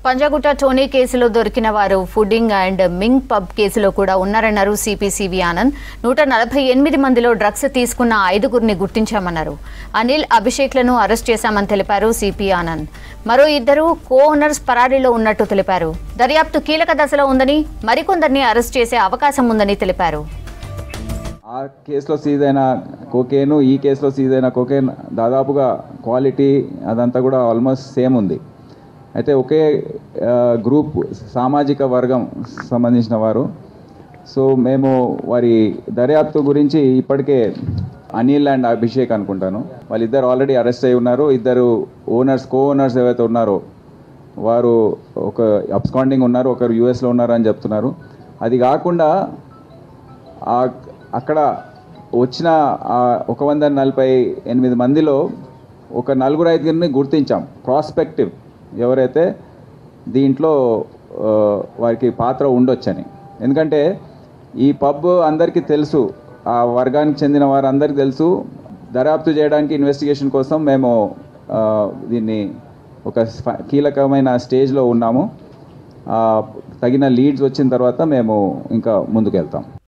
Panjagutta Tony కేసులో దొరికిన వారు ఫుడింగ్ అండ్ మింగ్ పబ్ కేసులో కూడా ఉన్నారన్నారు సిపిసివి ఆనంద్ నూట నలభై ఎనిమిది మందిలో డ్రగ్స్ తీసుకున్న ఐదుగురిని గుర్తించామన్నారు అనిల్ అభిషేక్లను అరెస్ట్ చేశామని తెలిపారు సిపి ఆనంద్ మరో ఇద్దరు కో ఓనర్స్ పరారీలో ఉన్నట్టు తెలిపారు దర్యాప్తు కీలక దశలో ఉందని మరికొందరిని అరెస్ట్ చేసే అవకాశం ఉందని తెలిపారు ఆ కేసులో సీజ్ అయిన కోకేను ఈ కేసులో సీజ్ అయిన కోకేన్ దాదాపుగా క్వాలిటీ అదంతా కూడా ఆల్మోస్ట్ సేమ్ ఉంది అయితే ఒకే ఆ, గ్రూప్ సామాజిక వర్గం సంబంధించిన వారు సో మేము వారి దర్యాప్తు గురించి ఇప్పటికే అనిల్ అండ్ అభిషేక్ అనుకుంటాను వాళ్ళిద్దరు ఆల్రెడీ అరెస్ట్ అయి ఉన్నారు ఇద్దరు ఓనర్స్ కో ఓనర్స్ ఏవైతే ఉన్నారో వారు ఒక అబ్స్కాండింగ్ ఉన్నారు ఒకరు యూఎస్లో ఉన్నారు అని చెప్తున్నారు అది కాకుండా ఆ అక్కడ వచ్చిన ఆ ఒక వంద నలభై ఎనిమిది మందిలో ఒక నలుగురు ఐదుగురిని గుర్తించాం ప్రాస్పెక్టివ్ ఎవరైతే దీంట్లో ఆ, వారికి పాత్ర ఉండొచ్చని ఎందుకంటే ఈ పబ్ అందరికీ తెలుసు ఆ వర్గానికి చెందిన వారందరికీ తెలుసు దర్యాప్తు చేయడానికి ఇన్వెస్టిగేషన్ కోసం మేము ఆ, దీన్ని ఒక స్ప- కీలకమైన స్టేజ్లో ఉన్నాము ఆ, తగిన లీడ్స్ వచ్చిన తర్వాత మేము ఇంకా ముందుకు వెళ్తాం